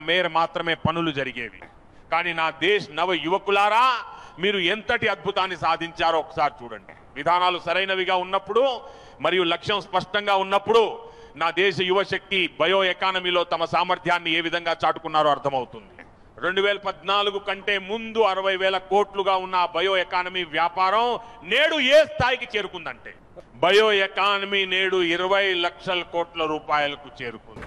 మేర మాత్రమే పనులు జరిగేవి కానీ నా దేశ్ నవ యువకులారా మీరు ఎంతటి అద్భుతాన్ని సాధించారో ఒకసారి చూడండి విధానాలు సరైనవిగా ఉన్నప్పుడు మరియు లక్ష్యం స్పష్టంగా ఉన్నప్పుడు నా దేశ యువశక్తి బయో ఎకానమీలో తమ సామర్థ్యాన్ని ఏ విధంగా చాటుకున్నారో అర్థమవుతుంది రెండు వేల పద్నాలుగు కంటే ముందు అరవై వేల కోట్లుగా ఉన్న ఆ బయో ఎకానమీ వ్యాపారం నేడు ఏ స్థాయికి చేరుకుందంటే బయో ఎకానమీ నేడు ఇరవై లక్షల కోట్ల రూపాయలకు చేరుకుంది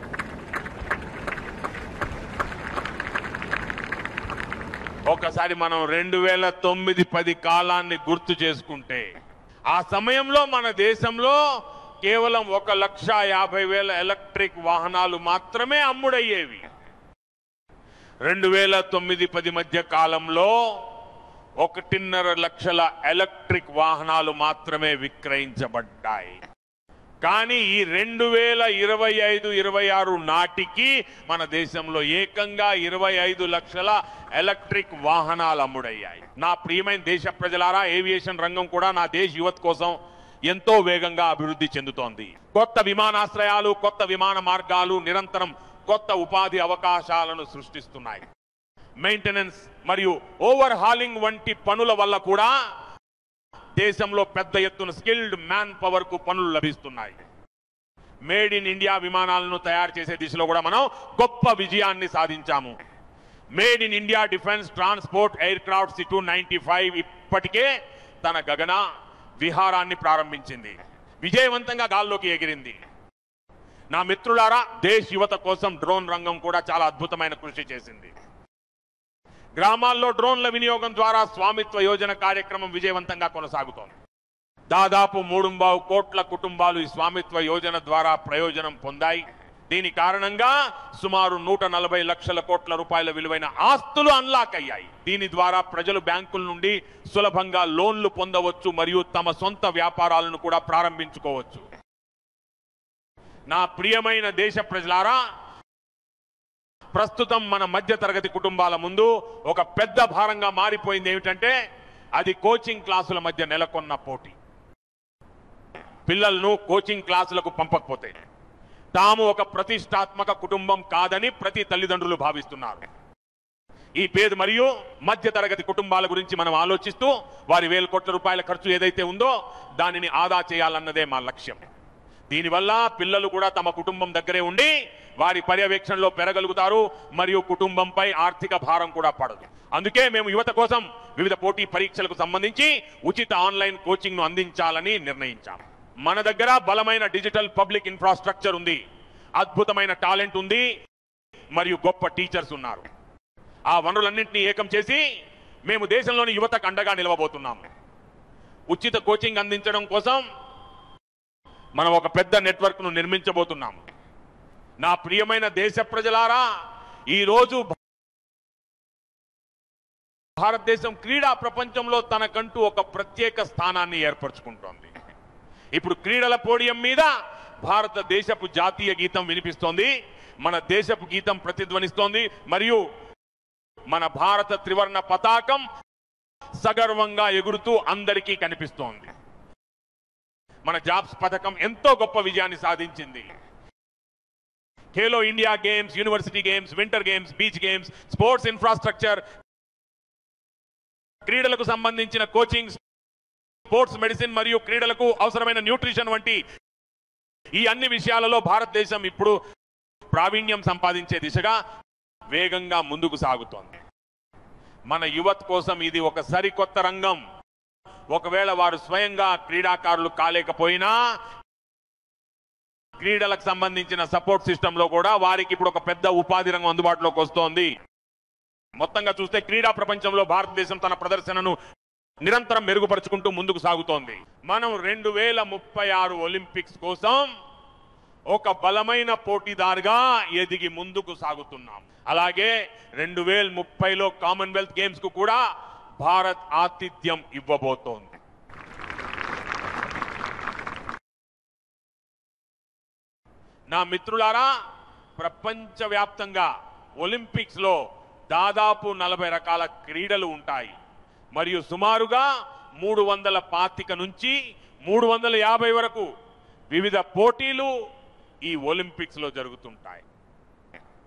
ఒకసారి మనం రెండు వేల తొమ్మిది పది కాలాన్ని గుర్తు చేసుకుంటే ఆ సమయంలో మన దేశంలో కేవలం ఒక లక్ష యాభై వేల ఎలక్ట్రిక్ వాహనాలు మాత్రమే అమ్ముడయ్యేవి రెండు వేల తొమ్మిది పది మధ్య కాలంలో ఒకటిన్నర లక్షల ఎలక్ట్రిక్ వాహనాలు మాత్రమే విక్రయించబడ్డాయి కానీ ఈ రెండు వేల ఇరవై ఐదు ఇరవై ఆరు నాటికి మన దేశంలో ఏకంగా ఇరవై ఐదు లక్షల ఎలక్ట్రిక్ వాహనాలు అమ్ముడయ్యాయి నా ప్రియమైన దేశ ప్రజలారా ఏవియేషన్ రంగం కూడా నా దేశ యువత కోసం ఎంతో వేగంగా అభివృద్ధి చెందుతోంది కొత్త విమానాశ్రయాలు కొత్త విమాన మార్గాలు నిరంతరం కొత్త ఉపాధి అవకాశాలను సృష్టిస్తున్నాయి మెయింటెనెన్స్ మరియు ఓవర్ హాలింగ్ వంటి పనుల వల్ల కూడా దేశంలో పెద్ద ఎత్తున స్కిల్డ్ మ్యాన్ పవర్ కు పనులు లభిస్తున్నాయి మేడ్ ఇన్ ఇండియా విమానాలను తయారు చేసే దిశలో కూడా మనం గొప్ప విజయాన్ని సాధించాము made in India defence transport aircraft two ninety five ఇప్పటికే తన గగన విహారాన్ని ప్రారంభించింది విజయవంతంగా గాల్లోకి ఎగిరింది నా మిత్రులారా దేశ్ యువత కోసం డ్రోన్ రంగం కూడా చాలా అద్భుతమైన కృషి చేసింది గ్రామాల్లో డ్రోన్ల వినియోగం ద్వారా స్వామిత్వ యోజన కార్యక్రమం విజయవంతంగా కొనసాగుతోంది దాదాపు మూడుంబావు కోట్ల కుటుంబాలు ఈ స్వామిత్వ యోజన ద్వారా ప్రయోజనం పొందాయి దీని కారణంగా సుమారు నూట నలభై లక్షల కోట్ల రూపాయల విలువైన ఆస్తులు అన్లాక్ అయ్యాయి దీని ద్వారా ప్రజలు బ్యాంకుల నుండి సులభంగా లోన్లు పొందవచ్చు మరియు తమ సొంత వ్యాపారాలను కూడా ప్రారంభించుకోవచ్చు నా ప్రియమైన దేశ ప్రజలారా ప్రస్తుతం మన మధ్య తరగతి కుటుంబాల ముందు ఒక పెద్ద భారంగా మారిపోయింది ఏమిటంటే అది కోచింగ్ క్లాసుల మధ్య నెలకొన్న పోటీ పిల్లలను కోచింగ్ క్లాసులకు పంపకపోతే తాము ఒక ప్రతిష్టాత్మక కుటుంబం కాదని ప్రతి తల్లిదండ్రులు భావిస్తున్నారు ఈ పేద మరియు మధ్య తరగతి కుటుంబాల గురించి మనం ఆలోచిస్తూ వారి వేల కోట్ల రూపాయల ఖర్చు ఏదైతే ఉందో దానిని ఆదా చేయాలన్నదే మా లక్ష్యం దీనివల్ల పిల్లలు కూడా తమ కుటుంబం దగ్గరే ఉండి వారి పర్యవేక్షణలో పెరగలుగుతారు మరియు కుటుంబంపై ఆర్థిక భారం కూడా పడదు అందుకే మేము యువత కోసం వివిధ పోటీ పరీక్షలకు సంబంధించి ఉచిత ఆన్లైన్ కోచింగ్ ను అందించాలని నిర్ణయించాం మన దగ్గర బలమైన డిజిటల్ పబ్లిక్ ఇన్ఫ్రాస్ట్రక్చర్ ఉంది అద్భుతమైన టాలెంట్ ఉంది మరియు గొప్ప టీచర్స్ ఉన్నారు ఆ వనరులన్నింటినీ ఏకం చేసి మేము దేశంలోని యువతకు అండగా నిలవబోతున్నాము ఉచిత కోచింగ్ అందించడం కోసం మనం ఒక పెద్ద నెట్వర్క్ ను నిర్మించబోతున్నాము నా ప్రియమైన దేశ ప్రజలారా ఈ రోజు భారతదేశం క్రీడా ప్రపంచంలో తనకంటూ ఒక ప్రత్యేక స్థానాన్ని ఏర్పరచుకుంటోంది ఇప్పుడు క్రీడల పోడియం మీద భారతదేశపు జాతీయ గీతం వినిపిస్తోంది మన దేశపు గీతం ప్రతిధ్వనిస్తోంది మరియు మన భారత త్రివర్ణ పతాకం సగర్వంగా ఎగురుతూ అందరికీ కనిపిస్తోంది మన జాబ్స్ పథకం ఎంతో గొప్ప విజయాన్ని సాధించింది Khelo India games university games winter games beach games sports infrastructure క్రీడలకు సంబంధించిన కోచింగ్ స్పోర్ట్స్ మెడిసిన్ మరియు క్రీడలకు అవసరమైన న్యూట్రిషన్ వంటి ఈ అన్ని విషయాలలో భారతదేశం ఇప్పుడు ప్రావీణ్యం సంపాదించే దిశగా వేగంగా ముందుకు సాగుతోంది మన యువత్ కోసం ఇది ఒక సరికొత్త రంగం ఒకవేళ వారు స్వయంగా క్రీడాకారులు కాలేకపోయినా క్రీడలకు సంబంధించిన సపోర్ట్ సిస్టమ్ లో కూడా వారికి ఇప్పుడు ఒక పెద్ద ఉపాధి రంగం అందుబాటులోకి వస్తోంది మొత్తంగా చూస్తే క్రీడా ప్రపంచంలో భారతదేశం తన ప్రదర్శనను నిరంతరం మెరుగుపరుచుకుంటూ ముందుకు సాగుతోంది మనం రెండు వేల ముప్పై ఆరు ఒలింపిక్స్ కోసం ఒక బలమైన పోటీదారుగా ఎదిగి ముందుకు సాగుతున్నాం అలాగే రెండు వేల ముప్పైలో కామన్వెల్త్ గేమ్స్ కు కూడా భారత్ ఆతిథ్యం ఇవ్వబోతోంది నా మిత్రులారా ప్రపంచవ్యాప్తంగా ఒలింపిక్స్ లో దాదాపు నలభై రకాల క్రీడలు ఉంటాయి మరియు సుమారుగా మూడు వందల పాతిక నుంచి మూడు వందల యాభై వరకు వివిధ పోటీలు ఈ ఒలింపిక్స్ లో జరుగుతుంటాయి